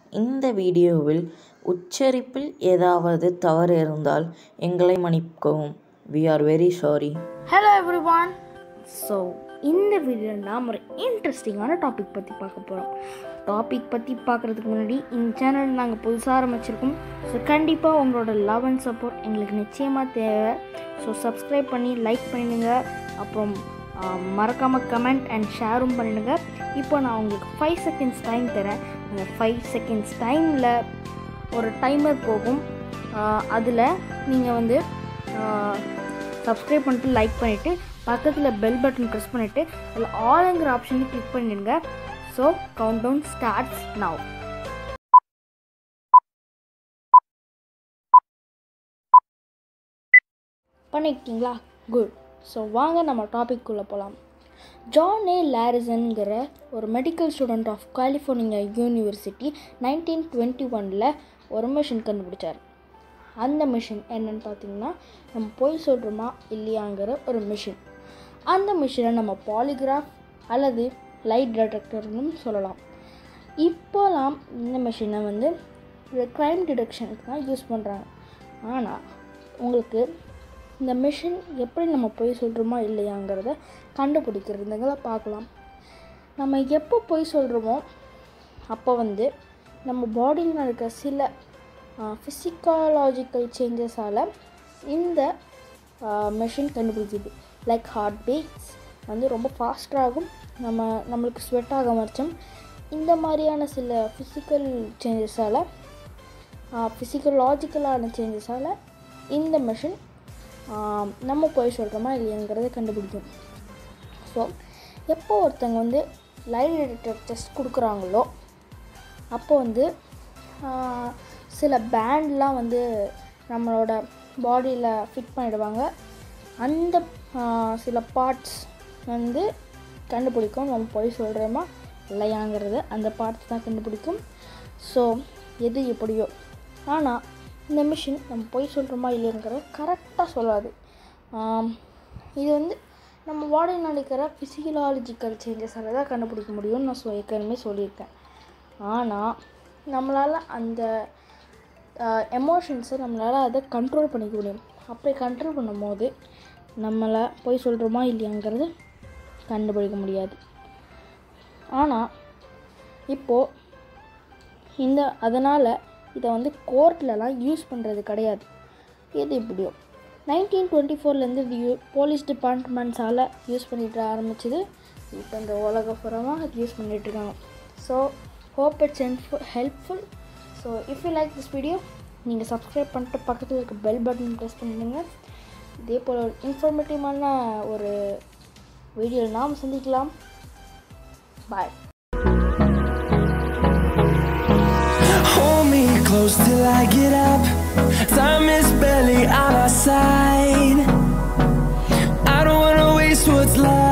இந்த வீடியோவில் உச்சரிப்பில் ஏதாவது தவறு இருந்தால் எங்களை மன்னிக்கவும் we are very sorry hello everyone so இந்த வீடியோவில் நாம் ஒரு இன்ட்ரெஸ்டிங்கான டாபிக் பற்றி பார்க்க போகிறோம் டாபிக் பற்றி பார்க்குறதுக்கு முன்னாடி இந்த சேனல் நாங்கள் புதுசாக ஆரம்பிச்சிருக்கோம் ஸோ கண்டிப்பாக உங்களோட லவ் அண்ட் சப்போர்ட் எங்களுக்கு நிச்சயமாக தேவை ஸோ சப்ஸ்கிரைப் பண்ணி லைக் பண்ணிடுங்க அப்புறம் மறக்காமல் கமெண்ட் அண்ட் ஷேரும் பண்ணிடுங்க இப்போ நான் உங்களுக்கு ஃபைவ் செகண்ட்ஸ் டைம் தரேன் அந்த ஃபைவ் செகண்ட்ஸ் டைமில் ஒரு டைமர் போகும் அதில் நீங்கள் வந்து சப்ஸ்கிரைப் பண்ணிட்டு லைக் பண்ணிவிட்டு பக்கத்தில் பெல் பட்டன் ப்ரெஸ் பண்ணிவிட்டு அதில் ஆளுங்கிற ஆப்ஷனை கிளிக் பண்ணிடுங்க so count down starts now பண்ணிக்கிட்டீங்களா குட் ஸோ வாங்க நம்ம டாபிக் உள்ளே போகலாம் ஜான் ஏ லாரிசன்கிற ஒரு medical student of California university nineteen twenty ஒனில் ஒரு மிஷின் கண்டுபிடிச்சார் அந்த மிஷின் என்னன்னு பார்த்தீங்கன்னா நம்ம போய் சொல்கிறோமா இல்லையாங்கிற ஒரு மிஷின் அந்த மிஷினை நம்ம பாலிகிராஃப் அல்லது லைட் டிடெக்டர்னு சொல்லலாம் இப்போலாம் இந்த மிஷினை வந்து க்ரைம் டிடெக்ஷனுக்கு தான் யூஸ் பண்ணுறாங்க ஆனால் உங்களுக்கு இந்த மிஷின் எப்படி நம்ம போய் சொல்கிறோமா இல்லையாங்கிறத கண்டுபிடிக்கிறதுங்களை பார்க்கலாம் நம்ம எப்போ போய் சொல்கிறோமோ அப்போ வந்து நம்ம பாடியில் நடக்கிற சில ஃபிசிக்காலாஜிக்கல் சேஞ்சஸால் இந்த மெஷின் கண்டுபிடிக்குது லைக் ஹார்ட் பீட்ஸ் வந்து ரொம்ப ஃபாஸ்டாகும் நம்ம நம்மளுக்கு ஸ்வெட் ஆக மறைச்சோம் இந்த மாதிரியான சில ஃபிசிக்கல் சேஞ்சஸால் ஃபிசிக்கலாஜிக்கலான சேஞ்சஸால் இந்த மெஷின் நம்ம போய் சொல்கிறோமா இல்லையாங்கிறத கண்டுபிடிக்கும் ஸோ எப்போ ஒருத்தங்க வந்து லைட் டிடெக்டர் டெஸ்ட் கொடுக்குறாங்களோ அப்போ வந்து சில பேண்ட்லாம் வந்து நம்மளோட பாடியில் ஃபிட் பண்ணிடுவாங்க அந்த சில பார்ட்ஸ் வந்து கண்டுபிடிக்கும் நம்ம போய் சொல்கிறோமா இல்லையாங்கிறது அந்த பார்ட்ஸ் தான் கண்டுபிடிக்கும் ஸோ எது எப்படியோ ஆனால் இந்த மிஷின் நம்ம போய் சொல்கிறோமா இல்லையாங்கிறத கரெக்டாக சொல்லாது இது வந்து நம்ம பாடியில் நடக்கிற ஃபிசிக்கலாலஜிக்கல் சேஞ்சஸால் தான் கண்டுபிடிக்க முடியும்னு நான் சொ ஏற்கனவே சொல்லியிருக்கேன் ஆனால் நம்மளால் அந்த எமோஷன்ஸை நம்மளால் அதை கண்ட்ரோல் பண்ணிக்க முடியும் அப்படி கண்ட்ரோல் பண்ணும் போது நம்மளை போய் சொல்கிறோமா இல்லையாங்கிறது கண்டுபிடிக்க முடியாது ஆனால் இப்போது இந்த அதனால் இதை வந்து கோர்ட்லலாம் யூஸ் பண்ணுறது கிடையாது எது இப்படியோ நைன்டீன் டுவெண்ட்டி ஃபோர்லேருந்து இது யூ போலீஸ் டிபார்ட்மெண்ட்ஸால் யூஸ் பண்ணிட்டு ஆரம்பிச்சது இப்போ இந்த உலக புறமாக அது யூஸ் பண்ணிகிட்ருக்காங்க so hope it's helpful helpful so if you like this video நீங்கள் சப்ஸ்கிரைப் பண்ணிட்டு பக்கத்தில் இருக்க பெல் பட்டன் ப்ரெஸ் பண்ணிடுங்க இதே போல் ஒரு இன்ஃபர்மேட்டிவான ஒரு வீடியோவில் நாம் சந்திக்கலாம் பாய் Hold me close till I get up. Time is barely on our side. I don't wanna waste what's left.